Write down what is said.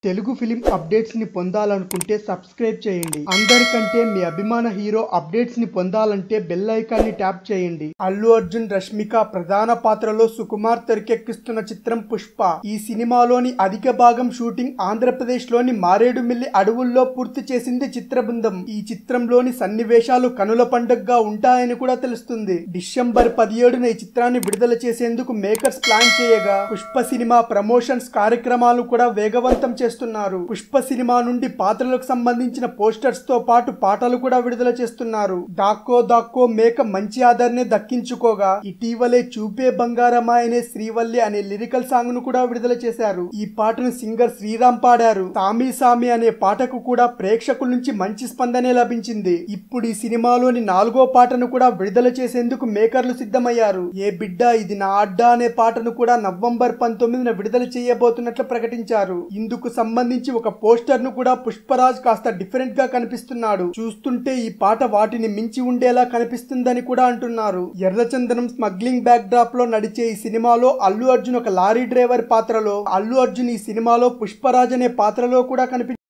Telugu film updates ని పొందాలనుకుంటే subscribe చేయండి అందరికంటే మీ అభిమాన హీరో అప్డేట్స్ ని పొందాలంటే బెల్ ఐకాన్ ని ట్యాప్ చేయండి అల్లు అర్జున్ రష్మిక ప్రధాన పాత్రలో సుకుమార్ తెరకెక్కిస్తున్న చిత్రం పుష్ప ఈ సినిమాలోని అధిక భాగం షూటింగ్ ఆంధ్రప్రదేశ్ లోని మారేడుమిల్లి అడవుల్లో పూర్తి చేసింది చిత్ర బృందం ఈ చిత్రంలోని సన్నివేశాలు కనుల పండుగగా ఉంటాయని కూడా తెలుస్తుంది డిసెంబర్ పదిహేడున ఈ చిత్రాన్ని విడుదల చేసేందుకు మేకర్స్ ప్లాన్ చేయగా పుష్ప సినిమా ప్రమోషన్స్ కార్యక్రమాలు కూడా వేగవంతం చేస్తున్నారు పుష్ప సినిమా నుండి పాత్రలకు సంబంధించిన పోస్టర్స్ తో పాటు పాటలు కూడా విడుదల చేస్తున్నారు దాక్కో దాక్కో మేక మంచి ఆదరణ దక్కించుకోగా ఇటీవలే చూపే బంగారమా అనే శ్రీవల్లి అనే లిరికల్ సాంగ్ ను కూడా విడుదల చేశారు ఈ పాటను సింగర్ శ్రీరామ్ పాడారు సామి సామి అనే పాటకు కూడా ప్రేక్షకుల నుంచి మంచి స్పందనే లభించింది ఇప్పుడు ఈ సినిమాలోని నాలుగో పాటను కూడా విడుదల చేసేందుకు మేకర్లు సిద్ధమయ్యారు ఏ బిడ్డ ఇది నా అడ్డా అనే పాటను కూడా నవంబర్ పంతొమ్మిదిన విడుదల చేయబోతున్నట్లు ప్రకటించారు ఇందుకు సంబంధించి ఒక పోస్టర్ ను కూడా పుష్పరాజ్ కాస్త డిఫరెంట్ గా కనిపిస్తున్నాడు చూస్తుంటే ఈ పాట వాటిని మించి ఉండేలా కనిపిస్తుందని కూడా అంటున్నారు ఎర్రచందనం స్మగ్లింగ్ బ్యాక్ డ్రాప్ లో నడిచే ఈ సినిమాలో అల్లు అర్జున్ ఒక లారీ డ్రైవర్ పాత్రలో అల్లు అర్జున్ ఈ సినిమాలో పుష్పరాజ్ అనే పాత్రలో కూడా కనిపి